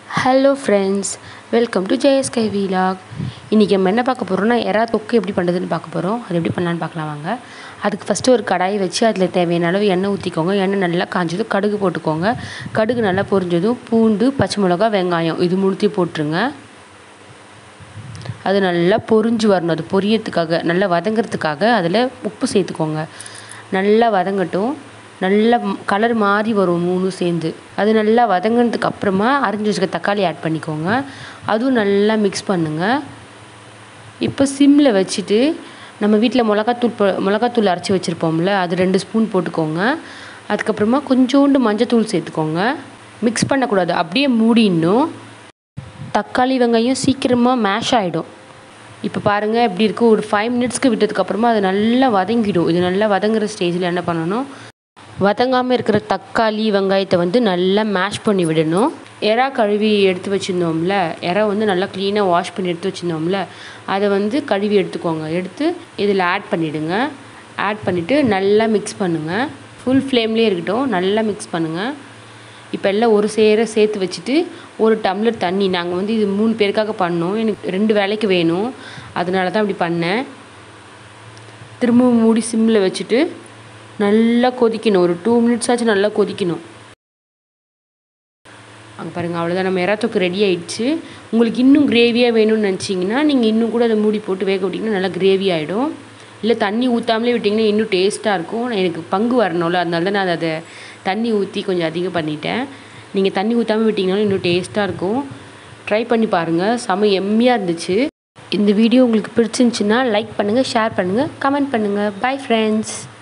hello friends welcome to JSK vlog இன்றைக்கி நம்ம என்ன பார்க்க போகிறோம்னா எறா தொக்கு எப்படி பண்ணுறதுன்னு பார்க்க போகிறோம் அது எப்படி பண்ணலான்னு பார்க்கலாம் வாங்க அதுக்கு ஃபஸ்ட்டு ஒரு கடாயை வச்சு அதில் தேவையான அளவு எண்ணெய் ஊற்றிக்கோங்க எண்ணெய் நல்லா காஞ்சதும் கடுகு போட்டுக்கோங்க கடுகு நல்லா பொரிஞ்சதும் பூண்டு பச்சை மிளகா வெங்காயம் இது மூணுத்தையும் போட்டுருங்க அது நல்லா பொரிஞ்சு வரணும் அது பொரியறதுக்காக நல்லா வதங்கிறதுக்காக அதில் உப்பு சேர்த்துக்கோங்க நல்லா வதங்கட்டும் நல்லா கலர் மாறி வரும் மூணும் சேர்ந்து அது நல்லா வதங்கினதுக்கு அப்புறமா அரிஞ்சு வச்சுக்க தக்காளி ஆட் பண்ணிக்கோங்க அதுவும் நல்லா மிக்ஸ் பண்ணுங்கள் இப்போ சிம்மில் வச்சுட்டு நம்ம வீட்டில் மிளகாத்தூள் ப மிளகாத்தூள் அரைச்சி வச்சுருப்போம்ல அது ரெண்டு ஸ்பூன் போட்டுக்கோங்க அதுக்கப்புறமா கொஞ்சோண்டு மஞ்சத்தூள் சேர்த்துக்கோங்க மிக்ஸ் பண்ணக்கூடாது அப்படியே மூடிடணும் தக்காளி வெங்காயம் சீக்கிரமாக மேஷ் ஆகிடும் இப்போ பாருங்கள் எப்படி இருக்குது ஒரு ஃபைவ் மினிட்ஸ்க்கு விட்டதுக்கப்புறமா அது நல்லா வதங்கிடும் இது நல்லா வதங்குற ஸ்டேஜில் என்ன பண்ணணும் வதங்காமல் இருக்கிற தக்காளி வெங்காயத்தை வந்து நல்லா மேஷ் பண்ணி விடணும் எறா கழுவி எடுத்து வச்சுருந்தோம்ல எறா வந்து நல்லா க்ளீனாக வாஷ் பண்ணி எடுத்து வச்சுருந்தோம்ல அதை வந்து கழுவி எடுத்துக்கோங்க எடுத்து இதில் ஆட் பண்ணிவிடுங்க ஆட் பண்ணிவிட்டு நல்லா மிக்ஸ் பண்ணுங்கள் ஃபுல் ஃப்ளேம்லேயே இருக்கட்டும் நல்லா மிக்ஸ் பண்ணுங்கள் இப்போ எல்லாம் ஒரு சேர சேர்த்து வச்சுட்டு ஒரு டம்ளர் தண்ணி நாங்கள் வந்து இது மூணு பேருக்காக பண்ணோம் எனக்கு ரெண்டு வேலைக்கு வேணும் அதனால தான் அப்படி பண்ணேன் திரும்பவும் மூடி சிம்மில் வச்சுட்டு நல்லா கொதிக்கணும் ஒரு டூ மினிட்ஸ் ஆச்சு நல்லா கொதிக்கணும் அங்கே பாருங்கள் அவ்வளோதான் நம்ம எறாத்தொக்கு ரெடி ஆயிடுச்சு உங்களுக்கு இன்னும் கிரேவியாக வேணும்னு நினச்சிங்கன்னா நீங்கள் இன்னும் கூட அதை மூடி போட்டு வேக விட்டிங்கன்னா நல்லா கிரேவி ஆகிடும் இல்லை தண்ணி ஊற்றாமலே விட்டிங்கன்னா இன்னும் டேஸ்ட்டாக இருக்கும் எனக்கு பங்கு வரணும்ல அதனால தான் நான் அதை தண்ணி ஊற்றி கொஞ்சம் அதிகம் பண்ணிட்டேன் நீங்கள் தண்ணி ஊற்றாமல் விட்டிங்கனாலும் இன்னும் டேஸ்ட்டாக இருக்கும் ட்ரை பண்ணி பாருங்கள் செம எம்மியாக இருந்துச்சு இந்த வீடியோ உங்களுக்கு பிடிச்சிருந்துச்சின்னா லைக் பண்ணுங்கள் ஷேர் பண்ணுங்கள் கமெண்ட் பண்ணுங்கள் பை ஃப்ரெண்ட்ஸ்